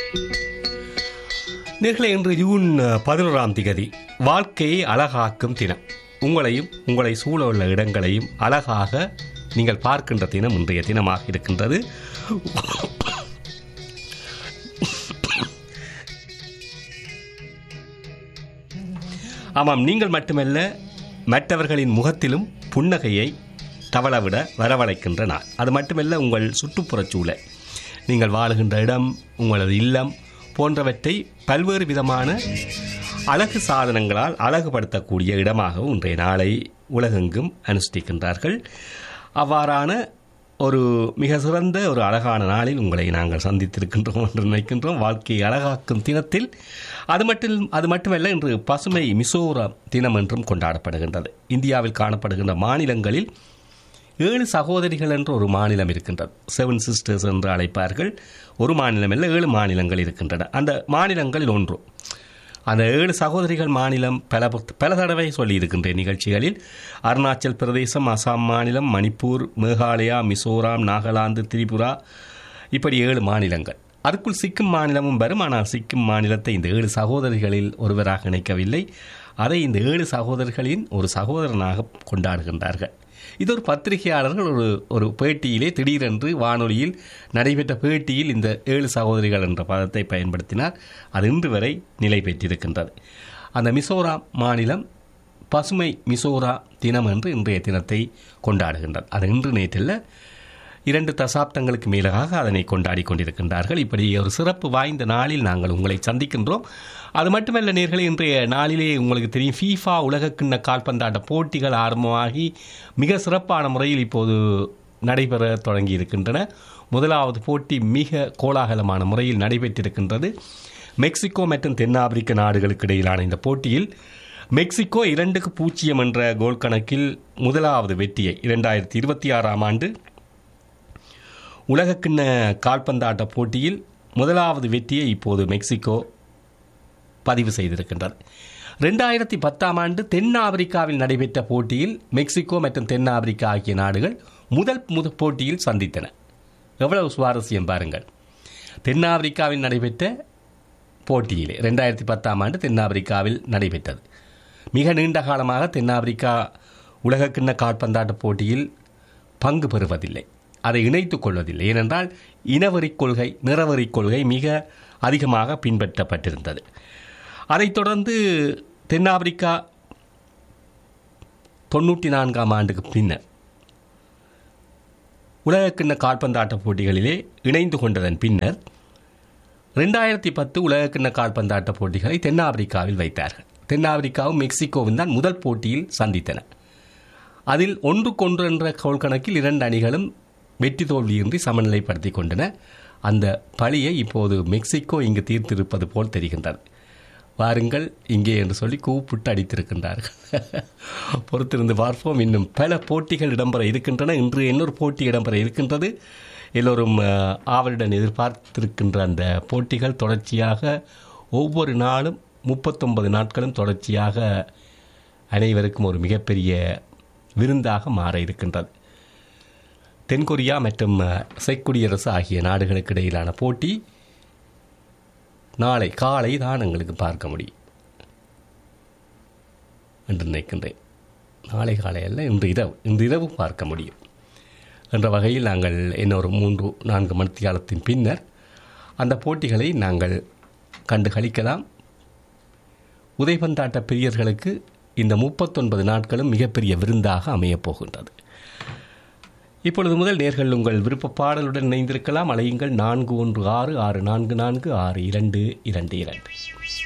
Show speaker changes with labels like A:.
A: நேர்களை இன்று ஜூன் பதினோராம் திகதி வாழ்க்கையை அழகாக்கும் தினம் உங்களையும் உங்களை சூழ உள்ள இடங்களையும் அழகாக நீங்கள் பார்க்கின்ற தினம் இன்றைய தினமாக இருக்கின்றது ஆமாம் நீங்கள் மட்டுமல்ல மற்றவர்களின் முகத்திலும் புன்னகையை தவளவிட வரவழைக்கின்ற நாள் அது மட்டுமல்ல உங்கள் சுற்றுப்புறச் சூழல் நீங்கள் வாழுகின்ற இடம் உங்களது இல்லம் போன்றவற்றை பல்வேறு விதமான அழகு சாதனங்களால் அழகுபடுத்தக்கூடிய இடமாக இன்றைய நாளை உலகெங்கும் அனுஷ்டிக்கின்றார்கள் அவ்வாறான ஒரு மிக சிறந்த ஒரு அழகான நாளில் உங்களை நாங்கள் சந்தித்திருக்கின்றோம் என்று நினைக்கின்றோம் வாழ்க்கையை அழகாக்கும் தினத்தில் அது மட்டும் அது மட்டுமல்ல இன்று பசுமை மிசோரம் தினம் என்றும் கொண்டாடப்படுகின்றது இந்தியாவில் காணப்படுகின்ற மாநிலங்களில் ஏழு சகோதரிகள் என்ற ஒரு மாநிலம் இருக்கின்றது செவன் சிஸ்டர்ஸ் என்று அழைப்பார்கள் ஒரு மாநிலம் இல்லை ஏழு மாநிலங்கள் இருக்கின்றன அந்த மாநிலங்களில் ஒன்று அந்த ஏழு சகோதரிகள் மாநிலம் பல பல தடவை சொல்லியிருக்கின்ற நிகழ்ச்சிகளில் அருணாச்சல் பிரதேசம் அசாம் மாநிலம் மணிப்பூர் மேகாலயா மிசோராம் நாகாலாந்து திரிபுரா இப்படி ஏழு மாநிலங்கள் அதுக்குள் சிக்கிம் மாநிலமும் வரும் ஆனால் சிக்கிம் மாநிலத்தை இந்த ஏழு சகோதரிகளில் ஒருவராக இணைக்கவில்லை அதை இந்த ஏழு சகோதரர்களின் ஒரு சகோதரனாக கொண்டாடுகின்றார்கள் இது ஒரு பத்திரிகையாளர்கள் ஒரு ஒரு பேட்டியிலே திடீரென்று வானொலியில் நடைபெற்ற பேட்டியில் இந்த ஏழு சகோதரிகள் என்ற பதத்தை பயன்படுத்தினார் அது இன்று வரை நிலை பெற்றிருக்கின்றது அந்த மிசோராம் மாநிலம் பசுமை மிசோரா தினம் என்று இன்றைய தினத்தை கொண்டாடுகின்றது அது இன்று நேற்றில் இரண்டு தசாப்தங்களுக்கு மேலாக அதனை கொண்டாடி கொண்டிருக்கின்றார்கள் இப்படி ஒரு சிறப்பு வாய்ந்த நாளில் நாங்கள் உங்களை சந்திக்கின்றோம் அது மட்டுமல்ல நேர்களை இன்றைய நாளிலே உங்களுக்கு தெரியும் ஃபீஃபா உலகக்கிண்ண கால்பந்தாட்ட போட்டிகள் ஆரம்பமாகி மிக சிறப்பான முறையில் இப்போது நடைபெற தொடங்கி இருக்கின்றன முதலாவது போட்டி மிக கோலாகலமான முறையில் நடைபெற்றிருக்கின்றது மெக்சிகோ மற்றும் தென்னாப்பிரிக்க நாடுகளுக்கு இடையிலான இந்த போட்டியில் மெக்சிகோ இரண்டுக்கு பூஜ்ஜியம் என்ற கோல் கணக்கில் முதலாவது வெற்றியை இரண்டாயிரத்தி இருபத்தி ஆறாம் ஆண்டு உலகக்கிண்ண கால்பந்தாட்ட போட்டியில் முதலாவது வெற்றியை இப்போது மெக்சிகோ பதிவு செய்திருக்கின்றது ரெண்டாயிரத்தி பத்தாம் ஆண்டு தென்னாப்பிரிக்காவில் நடைபெற்ற போட்டியில் மெக்சிகோ மற்றும் தென்னாப்பிரிக்கா ஆகிய நாடுகள் முதல் முத போட்டியில் சந்தித்தன எவ்வளவு சுவாரஸ்யம் பாருங்கள் தென்னாப்பிரிக்காவில் நடைபெற்ற போட்டியிலே ரெண்டாயிரத்தி பத்தாம் ஆண்டு தென்னாப்பிரிக்காவில் நடைபெற்றது மிக நீண்ட காலமாக தென்னாப்பிரிக்கா உலகக்கிண்ண கால்பந்தாட்ட போட்டியில் பங்கு பெறுவதில்லை அதை இணைத்துக் கொள்வதில்லை ஏனென்றால் இனவெறிக் கொள்கை நிறவெறிக் கொள்கை மிக அதிகமாக பின்பற்றப்பட்டிருந்தது அதைத் தொடர்ந்து தென்னாப்பிரிக்கா தொண்ணூற்றி நான்காம் ஆண்டுக்கு பின்னர் உலகக்கிண்ண கால்பந்தாட்ட போட்டிகளிலே இணைந்து கொண்டதன் பின்னர் ரெண்டாயிரத்தி பத்து உலகக்கிண்ண கால்பந்தாட்ட போட்டிகளை தென்னாப்பிரிக்காவில் வைத்தார்கள் தென்னாப்பிரிக்காவும் மெக்சிகோவும் தான் முதல் போட்டியில் சந்தித்தன அதில் ஒன்றுக்கொன்று என்ற கோல் கணக்கில் இரண்டு அணிகளும் வெற்றி தோல்வியின்றி சமநிலைப்படுத்திக் கொண்டன அந்த பழியை இப்போது மெக்சிகோ இங்கு தீர்த்திருப்பது போல் தெரிகின்றது வாருங்கள் இங்கே என்று சொல்லி கூப்பிட்டு அடித்திருக்கின்றார்கள் பொறுத்திருந்து பார்ப்போம் இன்னும் பல போட்டிகள் இடம்பெற இருக்கின்றன இன்று இன்னொரு போட்டி இடம்பெற இருக்கின்றது எல்லோரும் ஆவலுடன் எதிர்பார்த்திருக்கின்ற அந்த போட்டிகள் தொடர்ச்சியாக ஒவ்வொரு நாளும் முப்பத்தொன்பது நாட்களும் தொடர்ச்சியாக அனைவருக்கும் ஒரு மிகப்பெரிய விருந்தாக மாற இருக்கின்றது தென்கொரியா மற்றும் செக்குடியரசு ஆகிய நாடுகளுக்கு இடையிலான போட்டி நாளை காலை தான் எங்களுக்கு பார்க்க முடியும் என்று நினைக்கின்றேன் நாளை காலை அல்ல இன்று இரவு இன்று இரவு பார்க்க முடியும் என்ற வகையில் நாங்கள் இன்னொரு மூன்று நான்கு மணித்தியாலத்தின் பின்னர் அந்த போட்டிகளை நாங்கள் கண்டு கழிக்கலாம் உதைபந்தாட்ட பிரியர்களுக்கு இந்த முப்பத்தொன்பது நாட்களும் மிகப்பெரிய விருந்தாக அமையப் போகின்றது இப்பொழுது முதல் நேர்கள் உங்கள் விருப்ப பாடலுடன் இணைந்திருக்கலாம் அலையுங்கள் நான்கு ஒன்று ஆறு ஆறு நான்கு நான்கு ஆறு இரண்டு இரண்டு இரண்டு